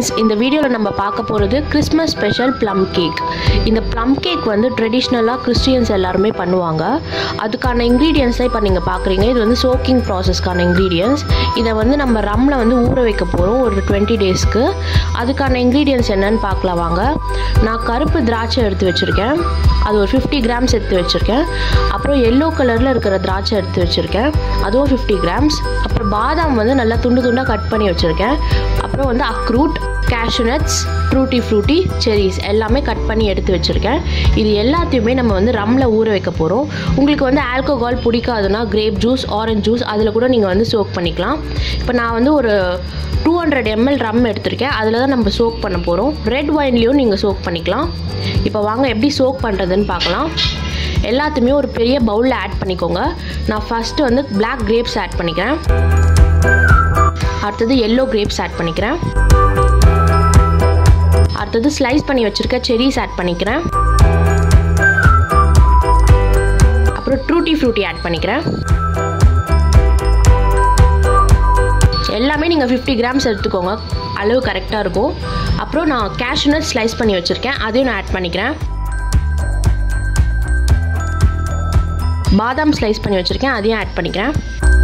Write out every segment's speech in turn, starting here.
friends இந்த வீடியோவில் நம்ம பார்க்க போகிறது கிறிஸ்மஸ் ஸ்பெஷல் ப்ளம் கேக் இந்த ப்ளம் கேக் வந்து ட்ரெடிஷ்னலாக கிறிஸ்டியன்ஸ் எல்லாருமே பண்ணுவாங்க அதுக்கான இன்க்ரீடியன்ஸை இப்போ நீங்கள் பார்க்குறீங்க இது வந்து சோக்கிங் ப்ராசஸ்க்கான இன்க்ரீடியன்ஸ் இதை வந்து நம்ம ரம்மில் வந்து ஊற வைக்க போகிறோம் ஒரு டுவெண்ட்டி டேஸ்க்கு அதுக்கான இன்க்ரீடியன்ஸ் என்னன்னு பார்க்கலாம் வாங்க நான் கருப்பு திராட்சை எடுத்து வச்சுருக்கேன் அது ஒரு ஃபிஃப்டி கிராம்ஸ் எடுத்து வச்சுருக்கேன் அப்புறம் எல்லோ கலரில் இருக்கிற திராட்சை எடுத்து வச்சுருக்கேன் அதுவும் ஃபிஃப்டி கிராம்ஸ் அப்புறம் பாதாம் வந்து நல்லா துண்டு துண்டாக கட் பண்ணி வச்சுருக்கேன் அப்புறம் வந்து அக்ரூட் கேஷ்யூநட்ஸ் ஃப்ரூட்டி ஃப்ரூட்டி செரிஸ் எல்லாமே கட் பண்ணி எடுத்து வச்சுருக்கேன் இது எல்லாத்தையுமே நம்ம வந்து ரம்மில் ஊற வைக்க போகிறோம் உங்களுக்கு வந்து ஆல்கோஹால் பிடிக்காதுன்னா கிரேப் ஜூஸ் ஆரஞ்ச் ஜூஸ் அதில் கூட நீங்கள் வந்து சோக் பண்ணிக்கலாம் இப்போ நான் வந்து ஒரு டூ ஹண்ட்ரட் எம்எல் ரம் எடுத்திருக்கேன் அதில் தான் நம்ம சோக் பண்ண போகிறோம் ரெட் ஒயின்லேயும் நீங்கள் சோக் பண்ணிக்கலாம் இப்போ வாங்க எப்படி சோக் பண்ணுறதுன்னு பார்க்கலாம் எல்லாத்தையுமே ஒரு பெரிய பவுலில் ஆட் பண்ணிக்கோங்க நான் ஃபஸ்ட்டு வந்து பிளாக் கிரேப்ஸ் ஆட் பண்ணிக்கிறேன் அடுத்தது எல்லோ கிரேப்ஸ் ஆட் பண்ணிக்கிறேன் அடுத்தது ஸ்லைஸ் பண்ணி வச்சுருக்க செரிஸ் ஆட் பண்ணிக்கிறேன் அப்புறம் ட்ரூட்டி ஃப்ரூட்டி ஆட் பண்ணிக்கிறேன் எல்லாமே நீங்கள் ஃபிஃப்டி கிராம்ஸ் எடுத்துக்கோங்க அளவு கரெக்டாக இருக்கும் அப்புறம் நான் கேஷ்யூநட் ஸ்லைஸ் பண்ணி வச்சுருக்கேன் அதையும் நான் ஆட் பண்ணிக்கிறேன் பாதாம் ஸ்லைஸ் பண்ணி வச்சுருக்கேன் அதையும் ஆட் பண்ணிக்கிறேன்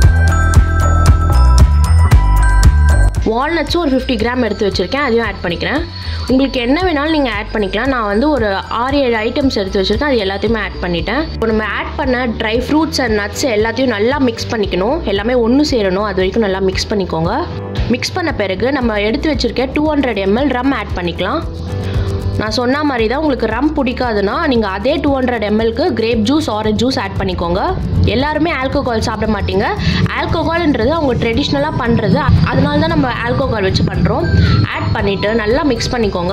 வால்நட்ஸும் ஒரு ஃபிஃப்டி கிராம் எடுத்து வச்சுருக்கேன் அதையும் ஆட் பண்ணிக்கிறேன் உங்களுக்கு என்ன வேணாலும் நீங்கள் ஆட் பண்ணிக்கலாம் நான் வந்து ஒரு ஆறு ஏழு ஐட்டம்ஸ் எடுத்து வச்சுருக்கேன் அது எல்லாத்தையுமே ஆட் பண்ணிட்டேன் இப்போ நம்ம ஆட் பண்ண ட்ரை ஃப்ரூட்ஸ் அண்ட் நட்ஸ் எல்லாத்தையும் நல்லா மிக்ஸ் பண்ணிக்கணும் எல்லாமே ஒன்று சேரணும் அது வரைக்கும் நல்லா மிக்ஸ் பண்ணிக்கோங்க மிக்ஸ் பண்ண பிறகு நம்ம எடுத்து வச்சுருக்க two hundred ml rum add பண்ணிக்கலாம் நான் சொன்ன மாதிரி தான் உங்களுக்கு ரம் பிடிக்காதுன்னா நீங்கள் அதே டூ ஹண்ட்ரட் எம்எல்க்கு grape juice orange juice add பண்ணிக்கோங்க எல்லாருமே ஆல்கோகால் சாப்பிட மாட்டீங்க ஆல்கோகால்ன்றது அவங்க ட்ரெடிஷ்னலாக பண்ணுறது அதனால தான் நம்ம ஆல்கோகால் வச்சு பண்ணுறோம் ஆட் பண்ணிவிட்டு நல்லா மிக்ஸ் பண்ணிக்கோங்க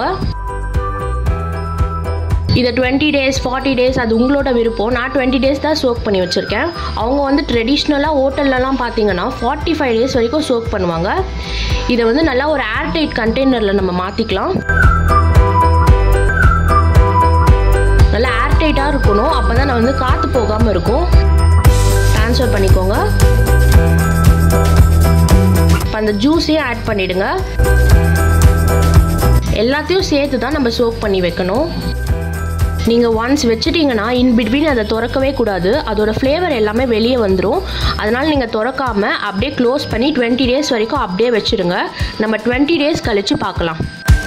இதை டுவெண்ட்டி டேஸ் ஃபார்ட்டி டேஸ் அது உங்களோட விருப்பம் நான் டுவெண்ட்டி டேஸ் தான் சோக் பண்ணி வச்சுருக்கேன் அவங்க வந்து ட்ரெடிஷ்னலாக ஹோட்டல்லலாம் பார்த்தீங்கன்னா ஃபார்ட்டி ஃபைவ் டேஸ் வரைக்கும் சோக் பண்ணுவாங்க இதை வந்து நல்லா ஒரு ஏர்டைட் கண்டெய்னரில் நம்ம மாற்றிக்கலாம் நல்லா ஏர்டைட்டாக இருக்கணும் அப்போ தான் நான் வந்து காற்று போகாமல் இருக்கும் ட்ரான்ஸ்ஃபர் பண்ணிக்கோங்க இப்போ அந்த ஜூஸையும் ஆட் பண்ணிவிடுங்க எல்லாத்தையும் சேர்த்து தான் நம்ம சோக் பண்ணி வைக்கணும் நீங்கள் ஒன்ஸ் வச்சுட்டிங்கன்னா இன் பிட்வீன் அதை திறக்கவே கூடாது அதோட ஃப்ளேவர் எல்லாமே வெளியே வந்துடும் அதனால் நீங்கள் திறக்காமல் அப்படியே க்ளோஸ் பண்ணி டுவெண்ட்டி டேஸ் வரைக்கும் அப்படியே வச்சுருங்க நம்ம டுவெண்ட்டி டேஸ் கழித்து பார்க்கலாம்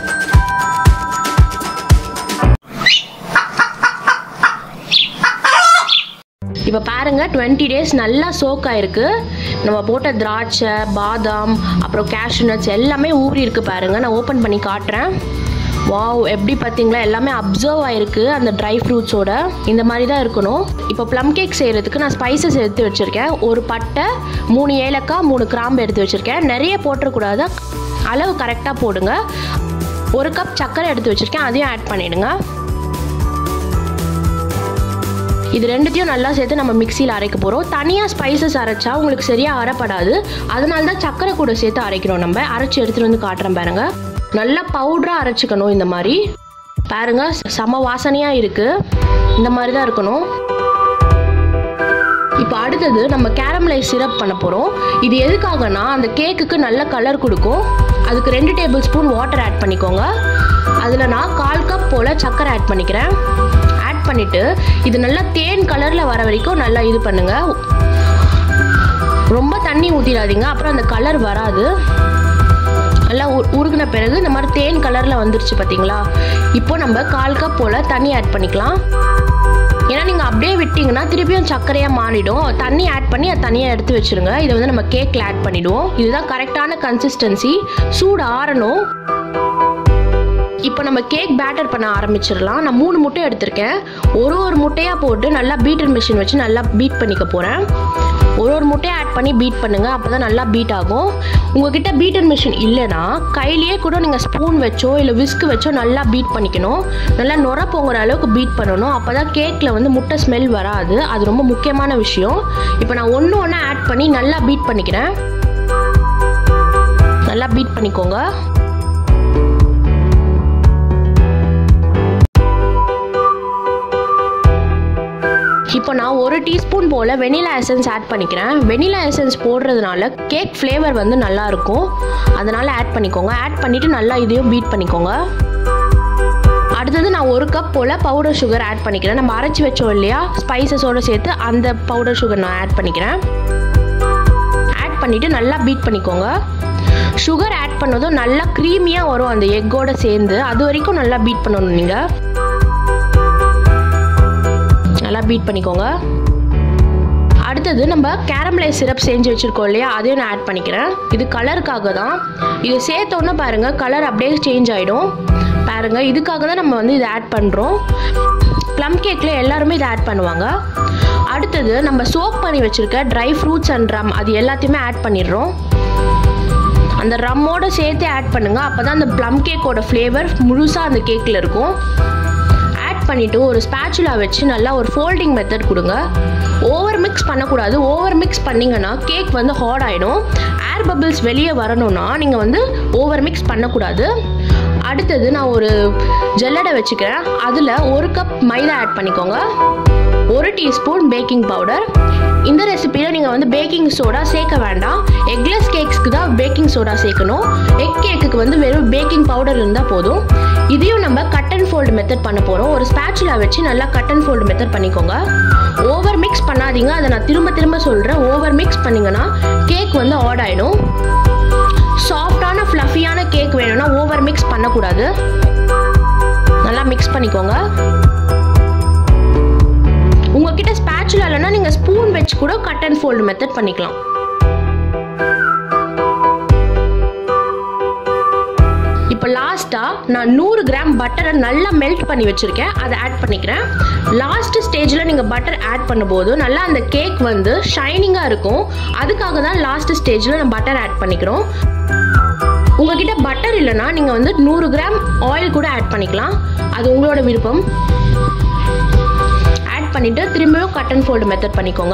இப்போ பாருங்கள் டுவெண்ட்டி டேஸ் நல்லா சோக் ஆயிருக்கு நம்ம போட்ட திராட்சை பாதாம் அப்புறம் கேஷ்யூநட்ஸ் எல்லாமே ஊறி இருக்கு பாருங்கள் நான் ஓப்பன் பண்ணி காட்டுறேன் வாவ் எப்படி பார்த்தீங்களா எல்லாமே அப்சர்வ் ஆயிருக்கு அந்த ட்ரை ஃப்ரூட்ஸோட இந்த மாதிரி தான் இருக்கணும் இப்போ ப்ளம் கேக் செய்கிறதுக்கு நான் ஸ்பைசஸ் எடுத்து வச்சுருக்கேன் ஒரு பட்டை மூணு ஏலக்காய் மூணு கிராம்பு எடுத்து வச்சுருக்கேன் நிறைய போட்டுறக்கூடாது அளவு கரெக்டாக போடுங்க ஒரு கப் சர்க்கரை எடுத்து வச்சுருக்கேன் அதையும் ஆட் பண்ணிவிடுங்க இது ரெண்டுத்தையும் நல்லா சேர்த்து நம்ம மிக்சியில் அரைக்க போகிறோம் தனியாக ஸ்பைசஸ் அரைச்சா உங்களுக்கு சரியாக அரைப்படாது அதனால தான் சக்கரை கூட சேர்த்து அரைக்கிறோம் நம்ம அரைச்சி எடுத்துகிட்டு வந்து காட்டுறேன் பாருங்க நல்லா பவுடராக அரைச்சிக்கணும் இந்த மாதிரி பாருங்க செம வாசனையாக இருக்குது இந்த மாதிரி தான் இருக்கணும் இப்போ அடுத்தது நம்ம கேரமலைஸ் சிரப் பண்ண போகிறோம் இது எதுக்காகனா அந்த கேக்குக்கு நல்ல கலர் கொடுக்கும் அதுக்கு ரெண்டு டேபிள் ஸ்பூன் வாட்டர் ஆட் பண்ணிக்கோங்க அதில் நான் கால் கப் போல் சக்கரை ஆட் பண்ணிக்கிறேன் ஆட் பண்ணிவிட்டு இது நல்லா தேன் கலரில் வர வரைக்கும் நல்லா இது பண்ணுங்கள் ரொம்ப தண்ணி ஊற்றிடாதீங்க அப்புறம் அந்த கலர் வராது நல்லா உருகின பிறகு இந்த மாதிரி தேன் கலரில் வந்துருச்சு பார்த்தீங்களா இப்போ நம்ம கால் கப் போல் தண்ணி ஆட் பண்ணிக்கலாம் ஏன்னா நீங்கள் அப்படியே விட்டிங்கன்னா திருப்பியும் சர்க்கரையாக மாறிடும் தண்ணி ஆட் பண்ணி அதை தனியாக எடுத்து வச்சுருங்க இதை வந்து நம்ம கேக்கில் ஆட் பண்ணிவிடுவோம் இதுதான் கரெக்டான கன்சிஸ்டன்சி சூடு ஆறணும் இப்போ நம்ம கேக் பேட்டர் பண்ண ஆரம்பிச்சிடலாம் நான் மூணு முட்டை எடுத்திருக்கேன் ஒரு ஒரு முட்டையாக போட்டு நல்லா பீட்டர் மிஷின் வச்சு நல்லா பீட் பண்ணிக்க போகிறேன் ஒரு ஒரு முட்டையை ஆட் பண்ணி பீட் பண்ணுங்கள் அப்போ தான் நல்லா பீட் ஆகும் உங்ககிட்ட பீட்டர் மிஷின் இல்லைன்னா கையிலேயே கூட நீங்கள் ஸ்பூன் வச்சோ இல்லை விஸ்க் வச்சோ நல்லா பீட் பண்ணிக்கணும் நல்லா நுர போங்கிற அளவுக்கு பீட் பண்ணணும் அப்போ தான் கேக்கில் வந்து முட்டை ஸ்மெல் வராது அது ரொம்ப முக்கியமான விஷயம் இப்போ நான் ஒன்று ஒன்று ஆட் பண்ணி நல்லா பீட் பண்ணிக்கிறேன் நல்லா பீட் பண்ணிக்கோங்க இப்போ இப்போ நான் ஒரு டீஸ்பூன் போல் வெனிலா எசன்ஸ் ஆட் பண்ணிக்கிறேன் வெனிலா எசன்ஸ் போடுறதுனால கேக் ஃப்ளேவர் வந்து நல்லா இருக்கும் அதனால் ஆட் பண்ணிக்கோங்க ஆட் பண்ணிவிட்டு நல்லா இதையும் பீட் பண்ணிக்கோங்க அடுத்தது நான் ஒரு கப் போல் பவுடர் சுகர் ஆட் பண்ணிக்கிறேன் நம்ம அரைச்சி வச்சோம் இல்லையா ஸ்பைசஸோடு சேர்த்து அந்த பவுடர் சுகர் நான் ஆட் பண்ணிக்கிறேன் ஆட் பண்ணிவிட்டு நல்லா பீட் பண்ணிக்கோங்க சுகர் ஆட் பண்ணதும் நல்லா க்ரீமியாக வரும் அந்த எக்கோட சேர்ந்து அது வரைக்கும் நல்லா பீட் பண்ணணும் நீங்கள் நல்லா பீட் பண்ணிக்கோங்க அடுத்தது நம்ம கேரமலைஸ் சிரப் செஞ்சு வச்சுருக்கோம் இல்லையா அதையும் நான் ஆட் பண்ணிக்கிறேன் இது கலருக்காக தான் இது சேர்த்தோன்னே பாருங்கள் கலர் அப்படியே சேஞ்ச் ஆகிடும் பாருங்கள் இதுக்காக தான் நம்ம வந்து இதை ஆட் பண்ணுறோம் ப்ளம் கேக்கில் எல்லாருமே இதை ஆட் பண்ணுவாங்க அடுத்தது நம்ம சோக் பண்ணி வச்சுருக்க ட்ரை ஃப்ரூட்ஸ் அண்ட் ரம் அது எல்லாத்தையுமே ஆட் பண்ணிடுறோம் அந்த ரம்மோட சேர்த்து ஆட் பண்ணுங்கள் அப்போ தான் அந்த ப்ளம் கேக்கோட ஃப்ளேவர் முழுசாக அந்த கேக்கில் இருக்கும் ஆட் பண்ணிவிட்டு ஒரு ஸ்பேச்சுலா வச்சு நல்லா ஒரு ஃபோல்டிங் மெத்தட் கொடுங்க ஓவர் மிக்ஸ் பண்ணக்கூடாது ஓவர் மிக்ஸ் பண்ணிங்கன்னா கேக் வந்து ஹார்ட் ஆகிடும் ஏர் பபிள்ஸ் வெளியே வரணும்னா நீங்கள் வந்து ஓவர் மிக்ஸ் பண்ணக்கூடாது அடுத்தது நான் ஒரு ஜல்லடை வச்சுக்கிறேன் அதில் ஒரு கப் மைதா ஆட் பண்ணிக்கோங்க ஒரு டீஸ்பூன் பேக்கிங் பவுடர் இந்த ரெசிபியில் நீங்கள் வந்து பேக்கிங் சோடா சேர்க்க வேண்டாம் எக்லெஸ் கேக்ஸ்க்கு தான் பேக்கிங் சோடா சேர்க்கணும் எக் கேக்குக்கு வந்து வெறும் பேக்கிங் பவுடர் இருந்தால் போதும் இதையும் நம்ம கட் அண்ட் ஃபோல்டு மெத்தட் பண்ண போகிறோம் ஒரு ஸ்பேச்சுலா வச்சு நல்லா கட் அண்ட் ஃபோல்டு மெத்தட் பண்ணிக்கோங்க ஓவர் மிக்ஸ் பண்ணாதீங்க அதை நான் திரும்ப திரும்ப சொல்கிறேன் ஓவர் மிக்ஸ் பண்ணிங்கன்னா கேக் வந்து ஆட் ஆகிடும் சாஃப்டான ஃப்ளஃபியான கேக் வேணும்னா ஓவர் மிக்ஸ் பண்ணக்கூடாது நல்லா மிக்ஸ் பண்ணிக்கோங்க உங்ககிட்ட ஸ்பேச்சுலா இல்லைன்னா நீங்கள் ஸ்பூன் வச்சு கூட கட் அண்ட் ஃபோல்டு மெத்தட் பண்ணிக்கலாம் இப்போ லாஸ்ட்டாக நான் நூறு கிராம் பட்டரை நல்லா மெல்ட் பண்ணி வச்சுருக்கேன் அதை ஆட் பண்ணிக்கிறேன் லாஸ்ட் ஸ்டேஜில் நீங்கள் பட்டர் ஆட் பண்ணும்போது நல்லா அந்த கேக் வந்து ஷைனிங்காக இருக்கும் அதுக்காக தான் லாஸ்ட் ஸ்டேஜில் நான் பட்டர் ஆட் பண்ணிக்கிறோம் உங்ககிட்ட பட்டர் இல்லைன்னா நீங்கள் வந்து நூறு கிராம் ஆயில் கூட ஆட் பண்ணிக்கலாம் அது உங்களோட விருப்பம் ஆட் பண்ணிவிட்டு திரும்பியும் கட் அண்ட் ஃபோல்டு மெத்தட் பண்ணிக்கோங்க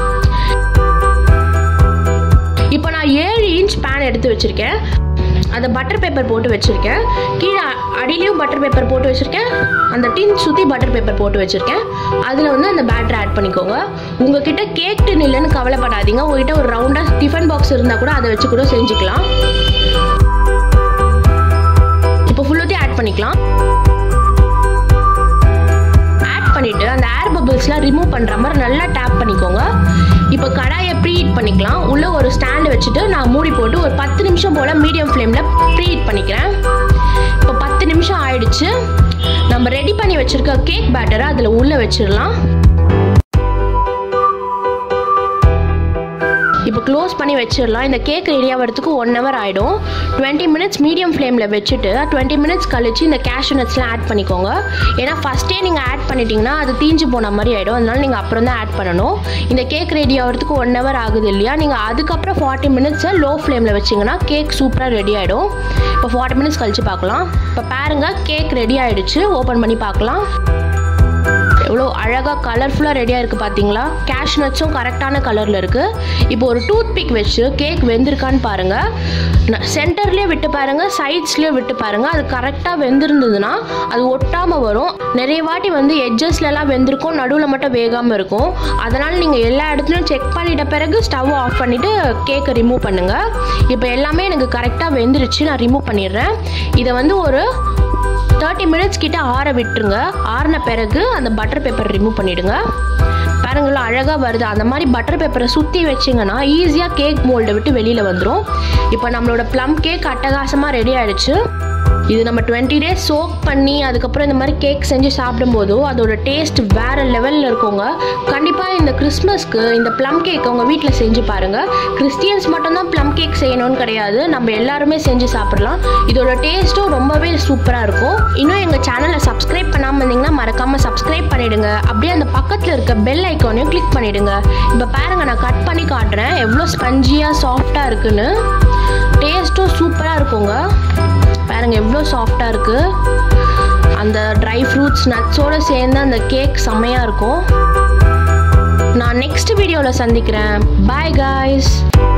இப்போ நான் ஏழு இன்ச் பேன் எடுத்து வச்சுருக்கேன் அதை பட்டர் பேப்பர் போட்டு வச்சுருக்கேன் கீழே அடியிலையும் பட்டர் பேப்பர் போட்டு வச்சுருக்கேன் அந்த டின் சுற்றி பட்டர் பேப்பர் போட்டு வச்சுருக்கேன் அதில் வந்து அந்த பேட்டர் ஆட் பண்ணிக்கோங்க உங்ககிட்ட கேக் டின் இல்லைன்னு கவலைப்படாதீங்க உங்ககிட்ட ஒரு ரவுண்டாக டிஃபன் பாக்ஸ் இருந்தால் கூட அதை வச்சு கூட செஞ்சுக்கலாம் இப்போ ஃபுல்லத்தையும் ஆட் பண்ணிக்கலாம் ஆட் பண்ணிவிட்டு அந்த ஏர் பபிள்ஸ்லாம் ரிமூவ் பண்ணுற மாதிரி நல்லா டேப் பண்ணிக்கோங்க இப்போ கடாயை ப்ரீ ஹீட் பண்ணிக்கலாம் உள்ளே ஒரு ஸ்டாண்டு வச்சுட்டு நான் மூடி போட்டு ஒரு பத்து நிமிஷம் போல் மீடியம் ஃப்ளேமில் ப்ரீ ஹீட் பண்ணிக்கிறேன் இப்போ பத்து நிமிஷம் ஆயிடுச்சு நம்ம ரெடி பண்ணி வச்சுருக்க கேக் பேட்டரை அதில் உள்ளே வச்சிடலாம் இப்போ க்ளோஸ் பண்ணி வச்சிடலாம் இந்த கேக் ரெடி ஆகிறதுக்கு ஒன் ஹவர் ஆகிடும் டுவெண்ட்டி மினிட்ஸ் மீடியம் ஃப்ளேமில் வச்சுட்டு டுவெண்ட்டி மினிட்ஸ் கழிச்சு இந்த கேஷ்யூ நட்ஸ்லாம் ஆட் பண்ணிக்கோங்க ஏன்னா ஃபஸ்ட்டே நீங்கள் ஆட் பண்ணிட்டீங்கன்னா அது தீஞ்சு போன மாதிரி ஆகிடும் அதனால நீங்கள் அப்புறம் தான் ஆட் பண்ணணும் இந்த கேக் ரெடி ஆகிறதுக்கு ஒன் ஹவர் ஆகுது இல்லையா நீங்கள் அதுக்கப்புறம் ஃபார்ட்டி மினிட்ஸை லோ ஃப்ளேமில் வச்சிங்கன்னா கேக் சூப்பராக ரெடி ஆகிடும் இப்போ ஃபார்ட்டி மினிட்ஸ் கழிச்சு பார்க்கலாம் இப்போ பாருங்கள் கேக் ரெடி ஆகிடுச்சு ஓப்பன் பண்ணி பார்க்கலாம் எவ்வளோ அழகாக கலர்ஃபுல்லாக ரெடியாக இருக்குது பார்த்தீங்களா கேஷ் நட்ஸும் கரெக்டான கலரில் இருக்குது இப்போ ஒரு டூத் பிக் வச்சு கேக் வெந்திருக்கான்னு பாருங்கள் சென்டர்லேயே விட்டு பாருங்கள் சைட்ஸ்லேயே விட்டு பாருங்கள் அது கரெக்டாக வெந்திருந்ததுன்னா அது ஒட்டாமல் வரும் நிறைய வாட்டி வந்து எட்ஜஸ்லலாம் வெந்திருக்கும் நடுவில் மட்டும் வேகாமல் இருக்கும் அதனால் நீங்கள் எல்லா இடத்துலையும் செக் பண்ணிட்ட பிறகு ஸ்டவ் ஆஃப் பண்ணிவிட்டு கேக்கை ரிமூவ் பண்ணுங்கள் இப்போ எல்லாமே எனக்கு கரெக்டாக வெந்துருச்சு நான் ரிமூவ் பண்ணிடுறேன் இதை வந்து ஒரு தேர்ட்டி மினிட்ஸ் கிட்ட ஆற விட்டுருங்க ஆறின பிறகு அந்த பட்டர் பேப்பர் ரிமூவ் பண்ணிடுங்க பாருங்களா அழகாக வருது அந்த மாதிரி பட்டர் பேப்பரை சுற்றி வச்சிங்கன்னா ஈஸியாக கேக் மோல்டை விட்டு வெளியில் வந்துடும் இப்போ நம்மளோட ப்ளம் கேக் அட்டகாசமாக ரெடி ஆயிடுச்சு இது நம்ம டுவெண்ட்டி டேஸ் சோக் பண்ணி அதுக்கப்புறம் இந்த மாதிரி கேக் செஞ்சு சாப்பிடும்போதோ அதோட டேஸ்ட் வேற லெவலில் இருக்குங்க கண்டிப்பாக இந்த கிறிஸ்மஸ்க்கு இந்த ப்ளம் கேக் உங்கள் வீட்டில் செஞ்சு பாருங்கள் கிறிஸ்டியன்ஸ் மட்டும்தான் ப்ளம் கேக் செய்யணும்னு கிடையாது நம்ம எல்லாருமே செஞ்சு சாப்பிடலாம் இதோட டேஸ்ட்டும் ரொம்பவே சூப்பராக இருக்கும் இன்னும் எங்கள் சேனலை சப்ஸ்கிரைப் பண்ணாமல் இருந்தீங்கன்னா மறக்காமல் சப்ஸ்கிரைப் பண்ணிடுங்க அப்படியே அந்த பக்கத்தில் இருக்க பெல் ஐக்கானையும் கிளிக் பண்ணிடுங்க இப்போ பாருங்க நான் கட் பண்ணி காட்டுறேன் எவ்வளோ ஸ்பஞ்சியாக சாஃப்டாக இருக்குன்னு டேஸ்ட்டும் சூப்பராக இருக்குங்க பாருங்க எவ்வளோ சாஃப்டாக இருக்குது அந்த ட்ரை ஃப்ரூட்ஸ் நட்ஸோடு சேர்ந்து அந்த கேக் செம்மையாக இருக்கும் நான் நெக்ஸ்ட் வீடியோவில் சந்திக்கிறேன் பாய் காய்ஸ்